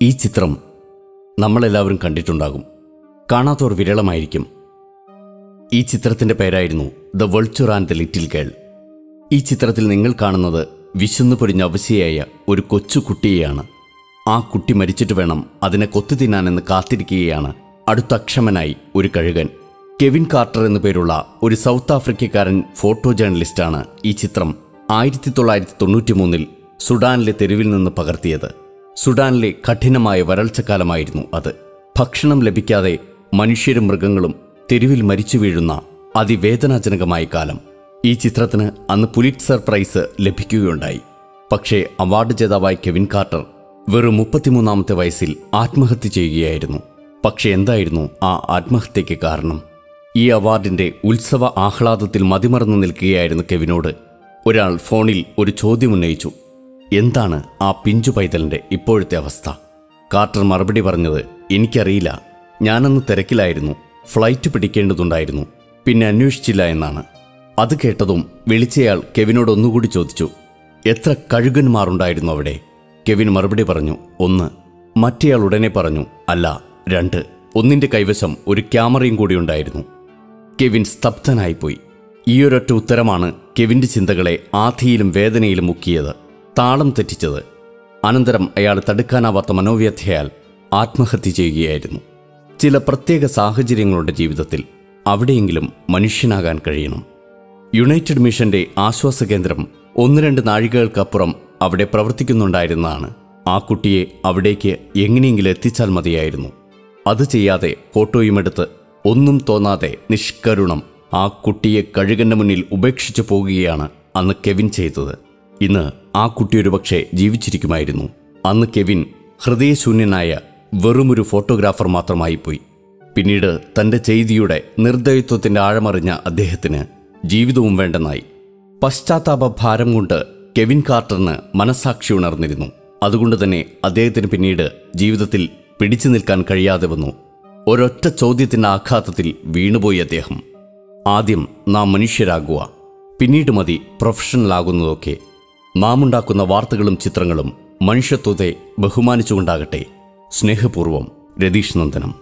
ഈ ചിത്രം നമ്മളെല്ലാവരും കണ്ടിട്ടുണ്ടാകും കാണാത്തവർ വിരളമായിരിക്കും ഈ ചിത്രത്തിന്റെ പേരായിരുന്നു the vulture and the little girl ഈ ചിത്രത്തിൽ നിങ്ങൾ കാണുന്നത് വിശന്നു പൊടിഞ്ഞ അവശയായ ഒരു കൊച്ചു കുട്ടിയെയാണ് ആ കുട്ടി മരിച്ചിട്ട് വേണം അതിനെ കൊത്തു തിന്നാനെന്ന് കാത്തിരിക്കുകയാണ് അടുത്ത അക്ഷമനായി ഒരു കഴുകൻ കെവിൻ കാർട്ടർ എന്നു പേരുള്ള ഒരു സൗത്ത് ആഫ്രിക്കക്കാരൻ ഫോട്ടോ ജേർണലിസ്റ്റാണ് ഈ ചിത്രം ആയിരത്തി തൊള്ളായിരത്തി തൊണ്ണൂറ്റി മൂന്നിൽ സുഡാനിലെ തെരുവിൽ നിന്ന് പകർത്തിയത് സുഡാനിലെ കഠിനമായ വരൾച്ചക്കാലമായിരുന്നു അത് ഭക്ഷണം ലഭിക്കാതെ മനുഷ്യരും മൃഗങ്ങളും തെരുവിൽ മരിച്ചു വീഴുന്ന അതിവേദനാജനകമായ കാലം ഈ ചിത്രത്തിന് അന്ന് പുലിറ്റ്സർ പ്രൈസ് ലഭിക്കുകയുണ്ടായി പക്ഷേ അവാർഡ് ജേതാവായ കെവിൻ കാർട്ടർ വെറും മുപ്പത്തിമൂന്നാമത്തെ വയസ്സിൽ ആത്മഹത്യ ചെയ്യുകയായിരുന്നു പക്ഷെ എന്തായിരുന്നു ആ ആത്മഹത്യയ്ക്ക് കാരണം ഈ അവാർഡിന്റെ ഉത്സവ ആഹ്ലാദത്തിൽ മതിമറന്നു നിൽക്കുകയായിരുന്നു കെവിനോട് ഒരാൾ ഫോണിൽ ഒരു ചോദ്യമുന്നയിച്ചു എന്താണ് ആ പിഞ്ചു പൈതലിന്റെ ഇപ്പോഴത്തെ അവസ്ഥ കാർട്ടർ മറുപടി പറഞ്ഞത് എനിക്കറിയില്ല ഞാനന്ന് തിരക്കിലായിരുന്നു ഫ്ലൈറ്റ് പിടിക്കേണ്ടതുണ്ടായിരുന്നു പിന്നെ അന്വേഷിച്ചില്ല എന്നാണ് അത് കേട്ടതും വിളിച്ചയാൾ കെവിനോട് ഒന്നുകൂടി ചോദിച്ചു എത്ര കഴുകന്മാരുണ്ടായിരുന്നു അവിടെ കെവിൻ മറുപടി പറഞ്ഞു ഒന്ന് മറ്റേയാൾ ഉടനെ പറഞ്ഞു അല്ല രണ്ട് ഒന്നിന്റെ കൈവശം ഒരു ക്യാമറയും കൂടി ഉണ്ടായിരുന്നു കെവിൻ സ്തബ്ധനായിപ്പോയി ഈയൊരൊറ്റ ഉത്തരമാണ് കെവിന്റെ ചിന്തകളെ ആധിയിലും വേദനയിലും മുക്കിയത് താളം തെറ്റിച്ചത് അനന്തരം അയാൾ തടുക്കാനാവാത്ത മനോവ്യഥയാൽ ആത്മഹത്യ ചെയ്യുകയായിരുന്നു ചില പ്രത്യേക സാഹചര്യങ്ങളുടെ ജീവിതത്തിൽ അവിടെയെങ്കിലും മനുഷ്യനാകാൻ കഴിയണം യുണൈറ്റഡ് മിഷന്റെ ആശ്വാസ കേന്ദ്രം ഒന്ന് രണ്ട് നാഴികകൾക്കപ്പുറം അവിടെ പ്രവർത്തിക്കുന്നുണ്ടായിരുന്നതാണ് ആ കുട്ടിയെ അവിടേക്ക് എങ്ങനെയെങ്കിലും എത്തിച്ചാൽ മതിയായിരുന്നു അത് ചെയ്യാതെ ഫോട്ടോയുമെടുത്ത് ഒന്നും തോന്നാതെ നിഷ്കരുണം ആ കുട്ടിയെ കഴുകന്റെ മുന്നിൽ ഉപേക്ഷിച്ചു പോകുകയാണ് അന്ന് കെവിൻ ചെയ്തത് ഇന്ന് ആ കുട്ടി ഒരുപക്ഷെ ജീവിച്ചിരിക്കുമായിരുന്നു അന്ന് കെവിൻ ഹൃദയശൂന്യനായ വെറുമൊരു ഫോട്ടോഗ്രാഫർ മാത്രമായി പോയി പിന്നീട് തന്റെ ചെയ്തിയുടെ നിർദ്ദയത്വത്തിന്റെ ആഴമറിഞ്ഞ അദ്ദേഹത്തിന് ജീവിതവും വേണ്ടെന്നായി പശ്ചാത്താപ ഭാരം കൊണ്ട് കെവിൻ കാർട്ടറിന് മനസാക്ഷി ഉണർന്നിരുന്നു അതുകൊണ്ട് തന്നെ അദ്ദേഹത്തിന് പിന്നീട് ജീവിതത്തിൽ പിടിച്ചു നിൽക്കാൻ കഴിയാതെ വന്നു ഒരൊറ്റ ചോദ്യത്തിന്റെ ആഘാതത്തിൽ വീണുപോയി അദ്ദേഹം ആദ്യം നാം മനുഷ്യരാകുക പിന്നീട് മതി പ്രൊഫഷണൽ ആകുന്നതൊക്കെ നാം ഉണ്ടാക്കുന്ന വാർത്തകളും ചിത്രങ്ങളും മനുഷ്യത്വത്തെ ബഹുമാനിച്ചുകൊണ്ടാകട്ടെ സ്നേഹപൂർവം രതീഷ് നന്ദനം